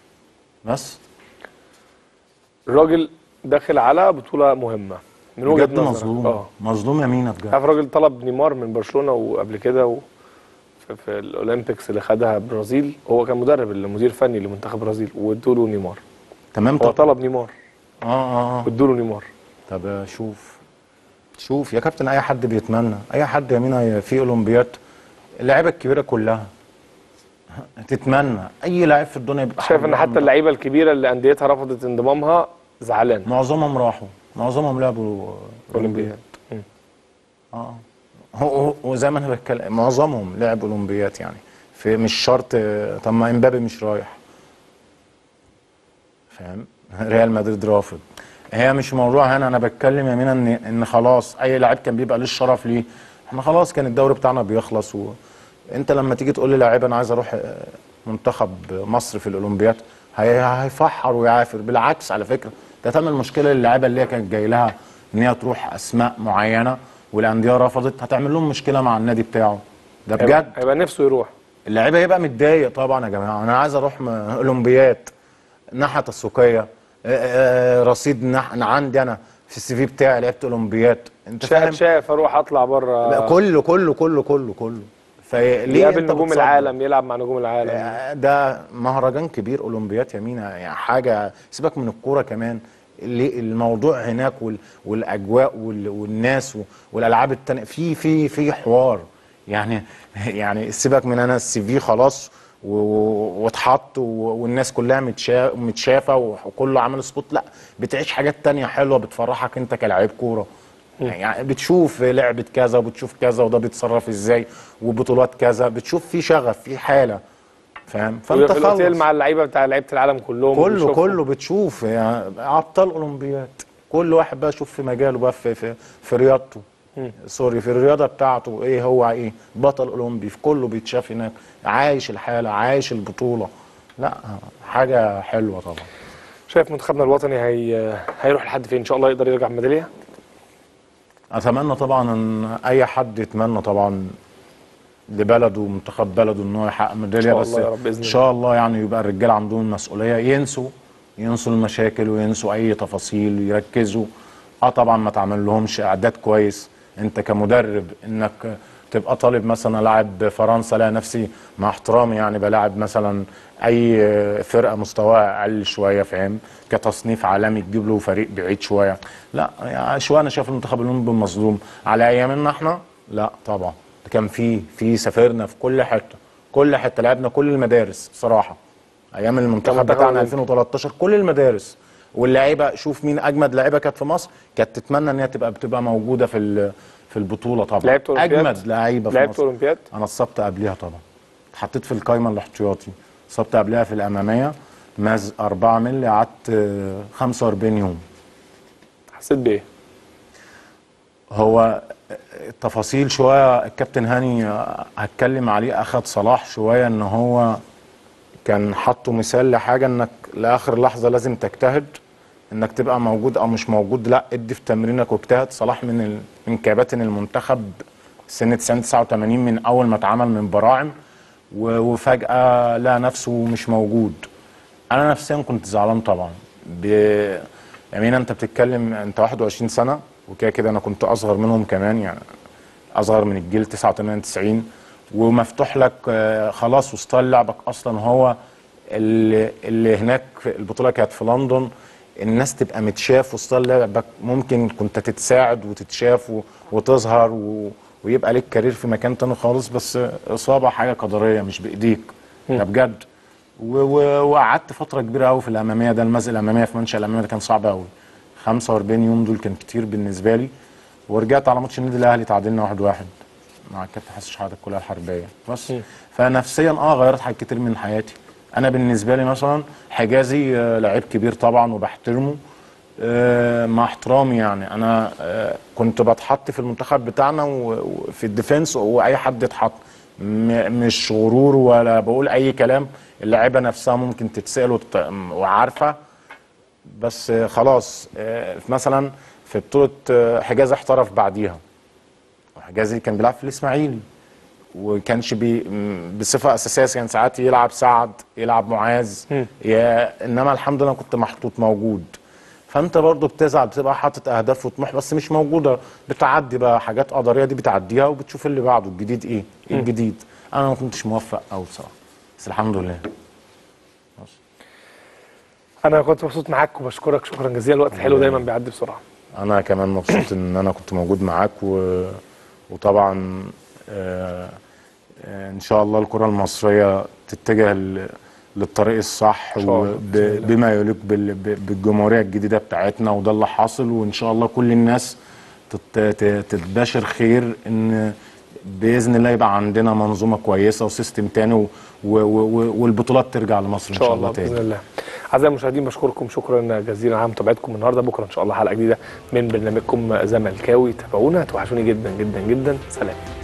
بس الراجل داخل على بطوله مهمه من وجهه بجد نظرك مظلوم اه مظلوم يا مينا بجد عارف الراجل طلب نيمار من برشلونه وقبل كده و... في, في الاولمبيكس اللي خدها البرازيل هو كان مدرب المدير الفني لمنتخب البرازيل وادوا له نيمار تمام هو طب طلب نيمار اه اه اه وادوا له نيمار طب شوف شوف يا كابتن اي حد بيتمنى اي حد يا مينا في اولمبياد اللعيبه الكبيره كلها تتمنى اي لاعب في الدنيا يبقى شايف ان حاضر حتى اللعيبه الكبيره اللي انديتها رفضت انضمامها زعلان معظمهم راحوا معظمهم لعبوا اولمبياد اه هو هو- وزي ما انا بتكلم معظمهم لعب اولمبيات يعني في مش شرط طب ما امبابي مش رايح فاهم ريال مدريد رافض هي مش موضوع هنا انا بتكلم يا مينا ان ان خلاص اي لاعب كان بيبقى ليه الشرف ليه احنا خلاص كان الدوري بتاعنا بيخلص وانت لما تيجي تقول لي لاعب انا عايز اروح آه، منتخب مصر في الاولمبياد هي- هيفحر ويعافر بالعكس على فكره ده تعمل مشكله للاعيبه اللي هي كانت جاي لها ان هي تروح اسماء معينه والانديه رفضت هتعمل لهم مشكله مع النادي بتاعه ده هيبقى, بجد هيبقى نفسه يروح اللعيبه يبقى متضايق طبعا يا جماعه انا عايز اروح م- اولمبياد ناحيه تسويقيه آه، آه، رصيد نح... أنا عندي انا في السي في بتاعي لعبت اولمبياد انت شايف فاهم شايف اروح اطلع بره لا، كله كله كله كله كله فليه يقابل انت نجوم بتصدر؟ العالم يلعب مع نجوم العالم آه، ده مهرجان كبير اولمبياد يمينة يعني حاجه سيبك من الكوره كمان اللي- الموضوع هناك وال- والاجواء وال- والناس و- والالعاب التانية في في في حوار يعني يعني سيبك من انا السي في خلاص و- و- واتحط و- والناس كلها متشا- متشافه وكله عامل سبوت لا بتعيش حاجات تانية حلوه بتفرحك انت كلاعب كوره يعني بتشوف لعبة كذا وبتشوف كذا وده بيتصرف ازاي وبطولات كذا بتشوف في شغف في حالة فاهم فانت ويبقى في الاوتيل خلص مع اللعيبه بتاع لعيبه العالم كلهم كله وبيشوفهم. كله بتشوف يعني ابطال اولمبياد كل واحد بقى يشوف في مجاله بقى في في, في رياضته سوري في الرياضه بتاعته ايه هو ايه بطل اولمبي في كله بيتشاف هناك عايش الحاله عايش البطوله لا حاجه حلوه طبعا شايف منتخبنا الوطني هي... هيروح لحد فين ان شاء الله يقدر يرجع بميداليه اتمنى طبعا ان اي حد يتمنى طبعا لبلده ومنتخب بلده ان هو يحقق ميداليه إن شاء بس الله يا رب بإذن ان شاء الله يعني يبقى الرجال عندهم المسؤوليه ينسوا ينسوا المشاكل وينسوا اي تفاصيل يركزوا اه طبعا ما تعمل لهمش اعداد كويس انت كمدرب انك تبقى طالب مثلا لاعب فرنسا لا نفسي مع احترامي يعني بلاعب مثلا اي فرقه مستواها اقل شويه فاهم كتصنيف عالمي تجيب له فريق بعيد شويه لا يعني شويه انا شايف المنتخب الاولمبي مظلوم على ايامنا احنا لا طبعا كان في في سافرنا في كل حته كل حته لعبنا كل المدارس بصراحه ايام المنتخب كمنتخب بتاعنا أولمبي. 2013 كل المدارس واللعيبه شوف مين اجمد لعيبه كانت في مصر كانت تتمنى ان هي تبقى بتبقى موجوده في ال- في البطوله طبعا لعبت أولمبياد؟ اجمد لعيبه في لعبت مصر اولمبياد انا اتصبت قبليها طبعا اتحطيت في القايمه الاحتياطي اتصبت قبلها في الاماميه ماز 4 مللي قعدت آه، 45 يوم حسيت بايه هو التفاصيل شويه الكابتن هاني آه، هتكلم عليه اخد صلاح شويه ان هو كان حاطه مثال لحاجه انك لاخر لحظه لازم تجتهد انك تبقى موجود او مش موجود لا ادي في تمرينك واجتهد صلاح من ال... من كباتن المنتخب سنه 89 من اول ما اتعمل من براعم و... وفجاه لقى نفسه مش موجود انا نفسيا كنت زعلان طبعا ب... امين انت بتتكلم انت 21 سنه وكده كده انا كنت اصغر منهم كمان يعني اصغر من الجيل 89 90 ومفتوح لك آه، خلاص وستايل لعبك اصلا هو اللي, اللي هناك في البطوله كانت في لندن الناس تبقى متشاف وستايل لعبك ممكن كنت تتساعد وتتشاف و- وتظهر و... ويبقى ليك كارير في مكان تاني خالص بس اصابه حاجه قدريه مش بايديك ده بجد و- و- وقعدت فتره كبيره قوي في الاماميه ده المزق الاماميه في منشا الاماميه ده كان صعب قوي 45 يوم دول كان كتير بالنسبه لي ورجعت على ماتش النادي الاهلي تعادلنا واحد واحد مع الكابتن حسن شحاته الكليه الحربيه بس فنفسيا اه غيرت حاجات كتير من حياتي انا بالنسبه لي مثلا حجازي آه، لعيب كبير طبعا وبحترمه آه، مع احترامي يعني انا آه، كنت بتحط في المنتخب بتاعنا و- وفي الديفنس واي حد يتحط م- مش غرور ولا بقول اي كلام اللعيبه نفسها ممكن تتسال وتت- وعارفه بس آه، خلاص آه، مثلا في بطوله آه، حجازي احترف بعديها حجازي كان بيلعب في الاسماعيلي وكانش بي م- بصفه اساسيه كان ساعات يلعب سعد يلعب معاذ يا انما الحمد لله كنت محطوط موجود فانت برضو بتزعل بتبقى حاطط اهداف وطموح بس مش موجوده بتعدي بقى حاجات قدريه دي بتعديها وبتشوف اللي بعده الجديد ايه ايه الجديد انا ما كنتش موفق قوي بصراحه بس الحمد لله انا كنت مبسوط معاك وبشكرك شكرا جزيلا الوقت الحلو دايما بيعدي بسرعه انا كمان مبسوط ان انا كنت موجود معاك و... وطبعا آه، آه، ان شاء الله الكره المصريه تتجه ل... للطريق الصح إن شاء الله، وب... بإذن الله. بما يليق بال... ب- بالجمهوريه الجديده بتاعتنا وده اللي حاصل وان شاء الله كل الناس تت... ت- تتباشر خير ان باذن الله يبقى عندنا منظومه كويسه وسيستم تاني و... و... و... والبطولات ترجع لمصر ان شاء الله تاني باذن الله اعزائي المشاهدين بشكركم شكرا جزيلا على متابعتكم النهارده بكره ان شاء الله حلقه جديده من برنامجكم زملكاوي تابعونا توحشوني جدا جدا جدا سلام